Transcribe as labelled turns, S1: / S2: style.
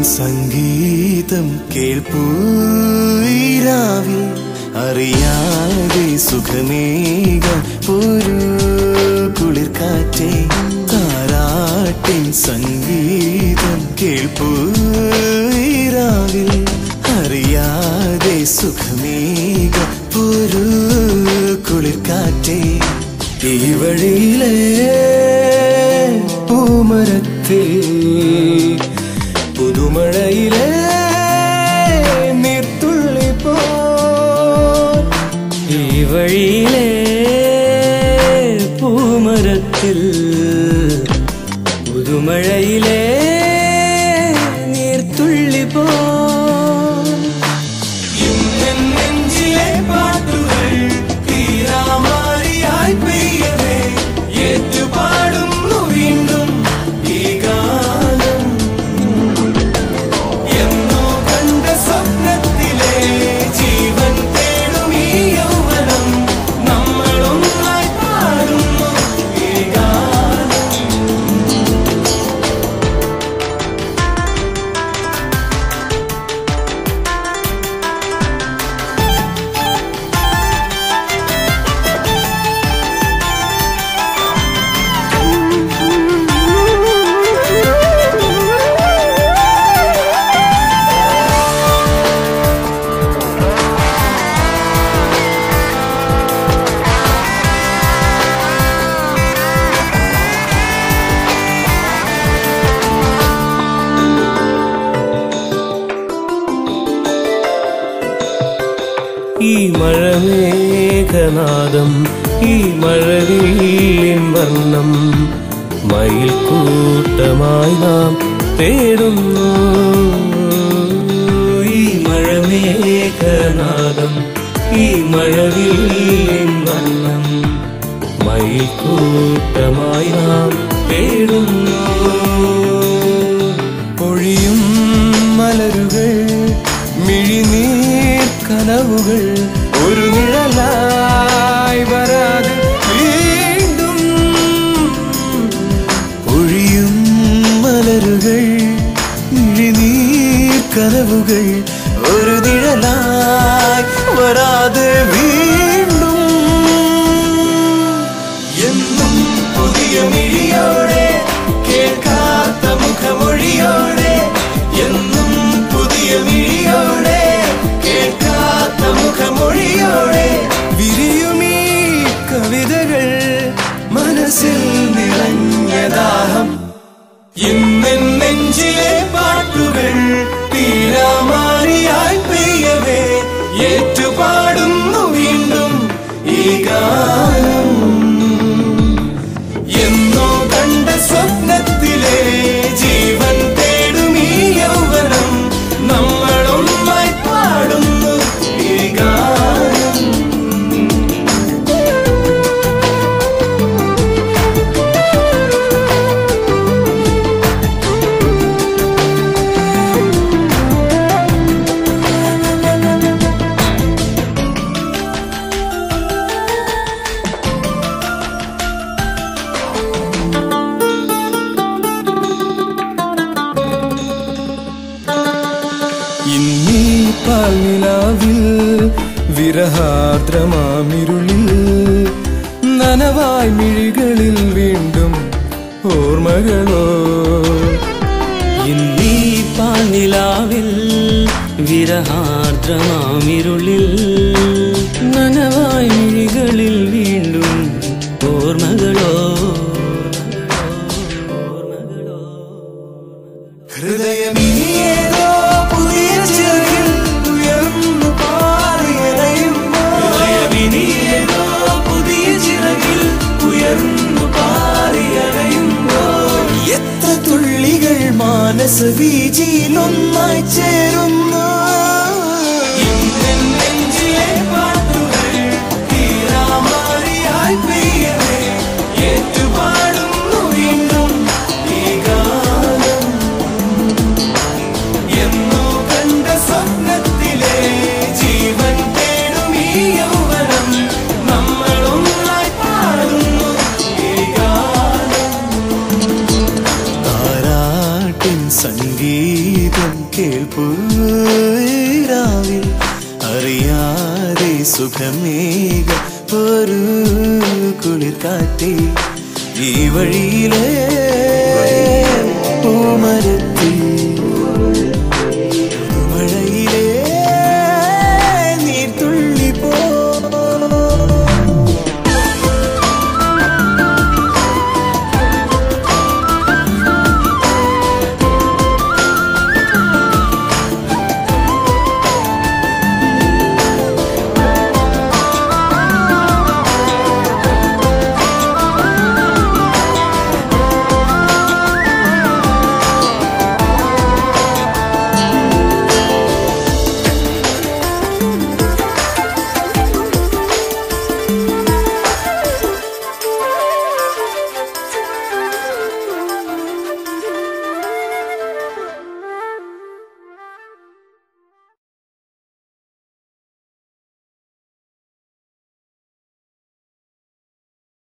S1: സംഗീതം കേൾപ്പൂ ഈരാവിൽ അറിയാതെ സുഖമേകം ഒരു കുളിർ കാറ്റേ താരാട്ടിൻ സംഗീതം കേൾപ്പൂ ഈരാവിൽ അറിയാതെ സുഖമേകം ഒരു കുളിർ കാറ്റേ ഈ വഴിയിലെ പൂമരത്തിൽ പുതുമഴയിലെ നീർത്തുള്ളി പോ
S2: ഈ വഴിയിലെ പൂമരത്തിൽ പുതുമഴയിലെ നീർത്തുള്ളി പോ
S1: നെഞ്ചിലെ പാട്ടുകൾ തീരാമാരിയായി പെയ്യവേ ഏറ്റുപാടുന്നു വീണ്ടും ഈ ഗാനം എന്നോ കണ്ട സ്വപ്നത്തിലെ ജീവൻ തേടും ഈ യൗവനം നമ്മളൊന്നായി പാടുന്നു ഈ ഗാനം
S2: ഈ മഴമേഘനാദം ഈ മഴവില്ലിൻ വർണ്ണം മയിൽ കൂട്ടമായി നാം തേടുന്നു ഈ മഴമേഘനാദം ഈ മഴവില്ലിൻ വർണ്ണം മയിൽ കൂട്ടമായി നാം തേടുന്നു
S1: പൊഴിയും മലരുകൾ മിഴിനീർ കനവുകൾ ഒരു നിഴലായി വരാതെ വീണ്ടും പൊഴിയും മലരുകൾ മിഴിനീർ കനവുകൾ ഒരു നിഴലായി വരാതെ വീണ്ടും എന്നും പുതിയ മിഴിയോടെ കേൾക്കാത്ത മുഖമൊഴിയോടെ എന്നും പുതിയ മിഴിയോടെ കേൾക്കാത്ത മുഖമൊഴിയോടെ വിരിയുമീ കവിതകൾ മനസ്സിൽ നിറഞ്ഞ ദാഹം ഇന്നെൻ നെഞ്ചിലെ പാട്ടുകൾ തീരാമാരിയായി പെയ്യവേ ഏറ്റുപാടുന്നു വീണ്ടും ഈ ഗാനം എന്നോ കണ്ട സ്വപ്നത്തിലെ ജീവൻ തേടും ഈ യൗവനം നമ്മളൊന്നായി പാടുന്നു ഈ ഗാനം ഇന്നീ പാൽനിലാവിൽ വിരഹാർദ്രമാമിരുളിൽ നനവായി മിഴികളിൽ വീണ്ടും ഓർമ്മകളോ
S2: ഇന്നീ പാനിലാവിൽ വിരഹാർദ്രമാമിരുളിൽ നനവായി മിഴികളിൽ വീണ്ടും ഓർമ്മകളോ
S1: ഹൃദയമിനിയേതോ പുതിയ ചിറകിൽ ഉയർന്നു പാറിയലയുമ്പോൾ ഹൃദയമിനിയേതോ പുതിയ ചിറകിൽ ഉയർന്നു പാറിയലയുമ്പോൾ എത്ര തുള്ളികൾ മാനസ വീജിയിൽ ഒന്നായി ചേരുന്നു ഇന്നെൻ നെഞ്ചിലെ പാട്ടുകൾ തീരാമാരിയായി പെയ്യവേ ഏറ്റുപാടുന്നു വീണ്ടും ഈ ഗാനം എന്നോ കണ്ട സ്വപ്നത്തിലെ ജീവൻ തേടും ഈ യൗവനം നമ്മളൊന്നായി പാടുന്നു ഈ ഗാനം താരാട്ടിൻ സംഗീതം പൂരാവിൽ അറിയാതെ സുഖമേക ഒരു കുളിർ കാറ്റേ ഈ വഴിയിലെ പൂമരത്തിൽ